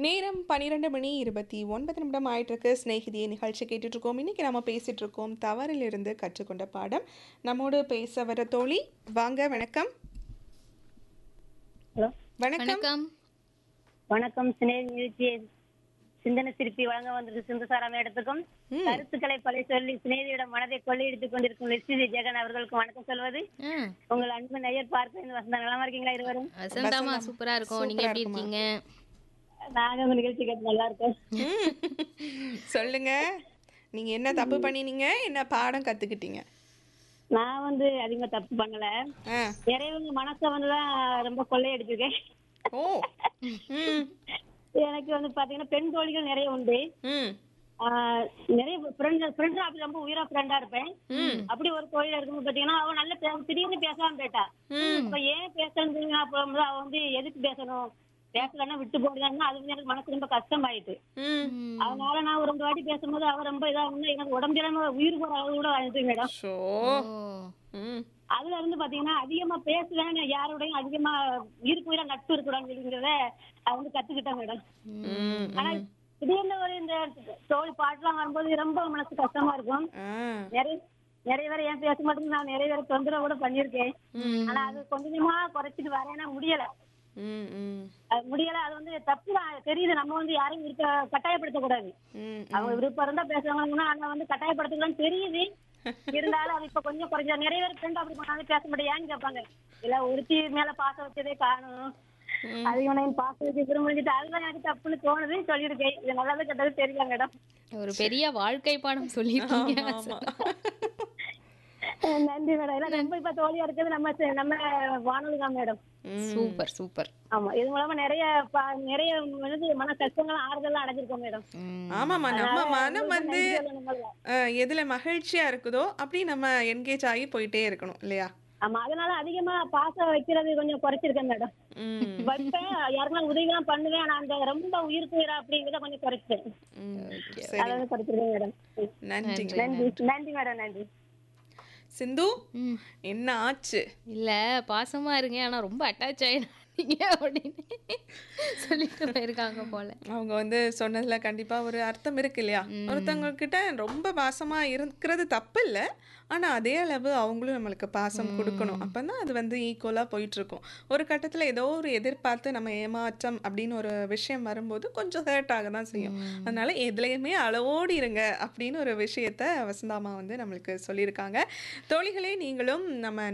நேரம் பன்னிரெண்டு மணி இருபத்தி ஒன்பது நிமிடம் ஆயிட்டிருக்கு ஸ்நேகிதியை நிகழ்ச்சி கேட்டுட்டு இருக்கோம் இன்னைக்கு நம்ம பேசிட்டு இருக்கோம் தவறிலிருந்து கற்றுக்கொண்ட பாடம் நம்மோடு பேச வர தோழி வாங்க வணக்கம் ஹலோ வணக்கம் வணக்கம் வணக்கம் சினேகி நிகழ்ச்சி சிந்தனை சிற்பி வழங்க வந்திருக்கு சிந்துசாரா மேடத்துக்கும் ம். கருத்துக்களை பழி சொல்லி சினேகியோட மனதை கொள்ளையடித்துக் கொண்டிருக்கும் லட்சுமி ஜெகன் அவர்களுக்கு வணக்கம் சொல்வது ஆ, உங்கள் அன்பு நேயர் பார்க்க இந்த வசந்தா நலமா இருக்கீங்களா இருவரும் வசந்தாமா சூப்பரா இருக்கும் நீங்க எப்படி இருக்கீங்க நாங்க உங்க நிகழ்ச்சி கேட்டு நல்லா இருக்கோம் ம். சொல்லுங்க நீங்க என்ன தப்பு பண்ணினீங்க என்ன பாடம் கத்துக்கிட்டீங்க நான் வந்து அதிகமா தப்பு பண்ணல ஆ. இறைவங்க மனசை வந்துதான் ரொம்ப கொள்ளையடிச்சிருக்கேன் ஓ ம் எனக்கு வந்து பாத்தீங்கன்னா பெண் தோழிகள் நிறைய உண்டு ம் ஆஹ் நிறைய ஃப்ரெண்ட் ஃப்ரெண்ட் அப்படி ரொம்ப உயிரா ஃப்ரெண்டா இருப்பேன் அப்படி ஒரு கோயில இருக்கும்போது பாத்தீங்கன்னா அவ நல்ல பே- திடீர்னு பேசாம போயிட்டா இப்ப ஏன் பேசணும் அப்ப வந்து அவ வந்து எதுக்கு பேசணும் பேசலன்னா விட்டு போடுதான்னா அது வந்து எனக்கு மனசு ரொம்ப கஷ்டமாயிட்டு ம் ம், அதனால நான் ஒரு ரெண்டு வாட்டி பேசும்போது அவ ரொம்ப இதா வந்து எனக்கு உடம்பு இல்லாம உயிர் போற அளவு கூட ஆயிடுச்சு மேடம் ஷோ ஓ, ம் அதுல இருந்து பாத்தீங்கன்னா அதிகமா பேசுவேன் நான் யாரோடையும் அதிகமா உயிருக்கு உயிரா நட்பு இருக்கக்கூடாதுங்கிறத அது வந்து கத்துக்கிட்டேன் மேடம் ம் ஆனா திடீர்னு ஒரு இந்த தோல் பாட்டுலாம் வரும்போது ரொம்ப மனசு கஷ்டமா இருக்கும் ஆ நிறைய நிறைய பேர் ஏன் பேச மாட்டேங்குது நான் நிறைய பேர் தொந்தரவு கூட பண்ணியிருக்கேன் ஆனா அது கொஞ்சம் கொஞ்சமா குறைச்சிட்டு வரேன்னா முடியல ம் ம் அது முடியல அது வந்து தப்பு தான் தெரியுது நம்ம வந்து யாரையும் இருக்க கட்டாயப்படுத்த கூடாது ம் அவங்க விருப்பம் இருந்தா பேசுவாங்கன்னா ஆனா வந்து கட்டாயப்படுத்தக்கூடாதுன்னு தெரியுது இருந்தாலும் அது இப்ப கொஞ்சம் குறைஞ்ச நிறைய பேர் ஃப்ரெண்ட் அப்படி பண்ணாலும் பேச முடியான்னு கேட்பாங்க இல்ல ஒருத்தி மேல பாசம் வச்சதே காணும் அது இவனையும் பாசம் வச்சு விரும்பிட்டு அதுதான் எனக்கு தப்புன்னு தோணுது சொல்லியிருக்கேன் இது நல்லது கெட்டது தெரியல மேடம் ஒரு பெரிய வாழ்க்கை பாடம் சொல்லிருக்கீங்க ஆமா நன்றி மேடம் எல்லாம் ரொம்ப இப்ப தோழியா இருக்கிறது நம்ம ச- நம்ம வானொலி தான் மேடம் சூப்பர் சூப்பர் ஆமா இது மூலமா நிறைய ப- நிறைய வந்து மன கஷ்டங்கள் ஆறுதல் அடைஞ்சிருக்கோம் மேடம் ம், ஆமாம்மா நம்ம மனம் வந்து நன்றி சொல்லணும் முதல்ல. அஹ், எதுல மகிழ்ச்சியா இருக்குதோ அப்படி நம்ம என்கேஜ் ஆகி போயிட்டே இருக்கணும் இல்லையா ஆமா அதனால அதிகமா பாசம் வைக்கிறது கொஞ்சம் குறைச்சிருக்கேன் மேடம் ம் வைப்பேன் யாருக்கெல்லாம் உதவி எல்லாம் பண்ணுவேன் ஆனா அந்த ரொம்ப உயிருக்கு உயிரா அப்படிங்கிறத கொஞ்சம் குறைச்சிட்டேன் ம். Okay. சரி அதாவது குறைச்சிருக்கேன் மேடம் நன்றிங்க நன்றி நன்றி மேடம் நன்றி சிந்து ம். என்ன ஆச்சு இல்ல பாசமா இருங்க ஆனா ரொம்ப அட்டாச் ஆயிடாதீங்க அப்படின்னு சொல்லிட்டு போயிருக்காங்க போல அவங்க வந்து சொன்னதுல கண்டிப்பா ஒரு அர்த்தம் இருக்கு இல்லையா ஒருத்தவங்க கிட்ட ரொம்ப பாசமா இருக்கிறது தப்பு இல்ல ஆனா அதே அளவு அவங்களும் நம்மளுக்கு பாசம் கொடுக்கணும் அப்பதான் அது வந்து ஈக்குவலா போயிட்டு இருக்கும் ஒரு கட்டத்துல ஏதோ ஒரு எதிர்பார்த்து நம்ம ஏமாற்றம் அப்படின்னு ஒரு விஷயம் வரும்போது கொஞ்சம் ஹர்ட் ஆக தான் செய்யும் அதனால எதுலையுமே அளவோடு இருங்க அப்படின்னு ஒரு விஷயத்த வசந்தாமா வந்து நம்மளுக்கு சொல்லியிருக்காங்க தோழிகளே நீங்களும் நம்ம